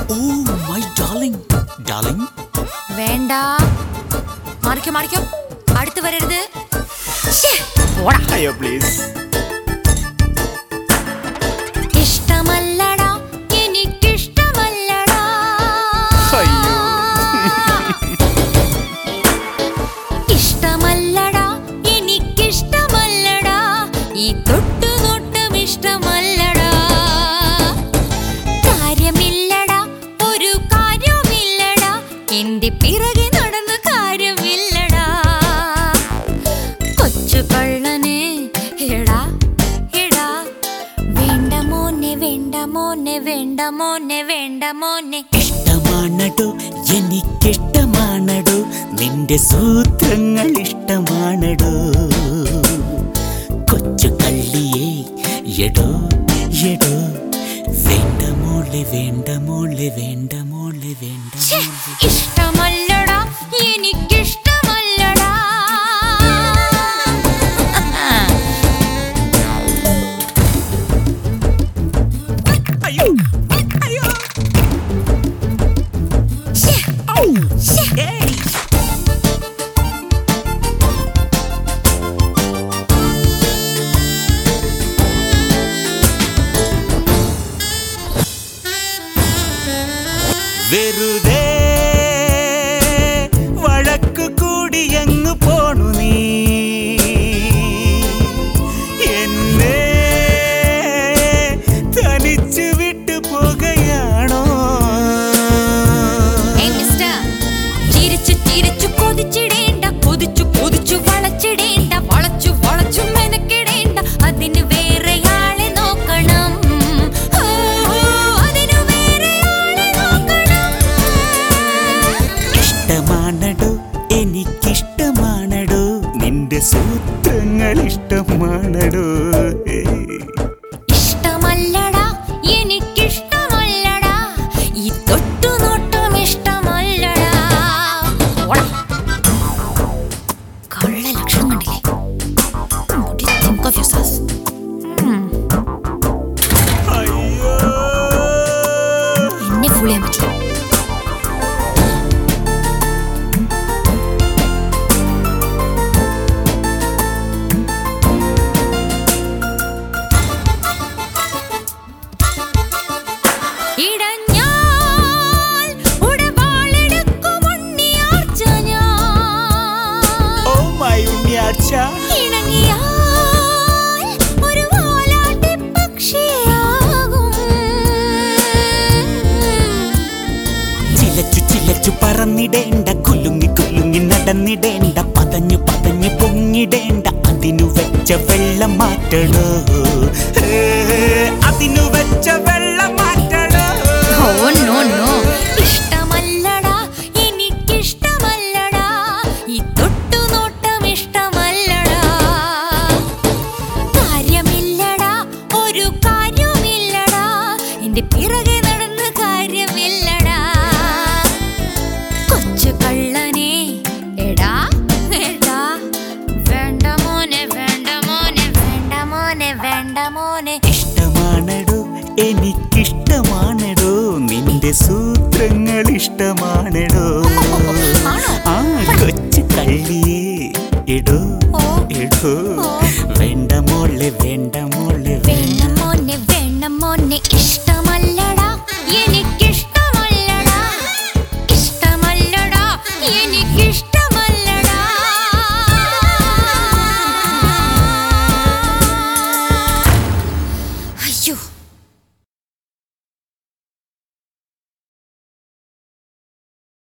Oh my darling darling വേണ്ട മാറിക്കോ മാറിക്കോ അടുത്ത് വരരുത് ശ്ശേ, പോടാ അയ്യോ പ്ലീസ് ഇഷ്ടമല്ലടാ എനിക്കിഷ്ടമല്ലടാ അയ്യോ ഇഷ്ടമല്ലടാ എനിക്കിഷ്ടമല്ലടാ ഈ തൊട്ടുനോട്ടം ഇഷ്ടമല്ലടാ കാര്യമില്ലടാ ഒരു കാര്യമില്ലടാ എന്റെ പിറകെ നടന്ന് കാര്യമില്ലടാ കൊച്ചു കള്ളനെ എടാ എടാ വേണ്ട മോനെ വേണ്ട മോനെ വേണ്ട മോനെ വേണ്ട മോനെ ഇഷ്ടമാണടോ എനിക്കിഷ്ടമാണടോ നിന്റെ സൂത്രങ്ങൾ ഇഷ്ടമാണടോ കൊച്ചു കള്ളിയേ എടോ എടോ വേണ്ട മോളെ വേണ്ട മോളെ വേണ്ട മോളെ വേണ്ട ഛെ, ഇഷ്ടമല്ലടാ എനിക്കിഷ്ടമല്ലടാ അയ്യോ അയ്യോ ഛെ, ഛെ. ഏയ് വെറുതെ വഴക്കു കൂടിയങ്ങു പോണു നീ എന്നെ തനിച്ചു വിട്ടു പോകുകയാണോ ഏയ് മിസ്റ്റർ, ചിരിച്ചു ചിരിച്ചു കൊതിച്ചിടേണ്ട കൊതിച്ചു കൊതിച്ചു വളച്ചിടേണ്ട വളച്ചു വളച്ചു മെനക്കിടേണ്ട അതിന് വേറെ ആളെ നോക്കണം ഓ, അതിന് വേറെ ആളെ നോക്കണം ഇഷ്ടമാണടോ എനിക്കിഷ്ടമാണടോ നിന്റെ സൂത്രങ്ങൾ ഇഷ്ടമാണടോ ഇഷ്ടമല്ലടാ എനിക്കിഷ്ടമല്ലടാ ഈ തൊട്ടുനോട്ടം ഇഷ്ടമല്ലടാ പോടാ. കള്ള ലക്ഷണം കണ്ടില്ലേ What do you think of yourself? ഉം, അയ്യോ എന്നെ ഫുൾ ചെയ്യാൻ പറ്റില്ല ഇടഞ്ഞാൽ ഉടവാളെടുക്കും ഉണ്ണിയാർച്ച ഞാൻ. ഓ മൈ ഉണ്ണിയാർച്ച ഇണങ്ങിയാൽ ഒരു വാലാട്ടിപ്പക്ഷിയാകും. ചിലച്ചു ചിലച്ചു പറന്നിടേണ്ട കുലുങ്ങി കുലുങ്ങി നടന്നിടേണ്ട പതഞ്ഞു പതഞ്ഞു പൊങ്ങിടേണ്ട അതിനു വെച്ച വെള്ളം മാറ്റണോ ഏ, അതിനു വെച്ച വെള്ളം മാറ്റണോ Oh, no, no. ഇഷ്ടമല്ലടാ എനിക്കിഷ്ടമല്ലടാ ഈ തൊട്ടുനോട്ടം ഇഷ്ടമല്ലടാ കാര്യമില്ലടാ ഒരു കാര്യമില്ലടാ എന്റെ പിറകെ നടന്ന് കാര്യമില്ലടാ കൊച്ചു കള്ളനെ എടാ എടാ വേണ്ട മോനെ വേണ്ട മോനെ വേണ്ട മോനെ വേണ്ട മോനെ ഇഷ്ടമാണടോ എനിക്കിഷ്ടമാണടോ നിന്റെ സൂത്രങ്ങൾ ഇഷ്ടമാണടോ ആണോ? ആ കൊച്ചു കള്ളിയേ എടോ ഓ. എടോ ഓ. വേണ്ട മോളെ വേണ്ട മോളെ വേണ്ട മോനെ വേണ്ട മോനെ ഇഷ്ടമല്ലടാ എനിക്കിഷ്ടമല്ലടാ ഇഷ്ടമല്ലടാ എനിക്കിഷ്ടമല്ലടാ അയ്യോ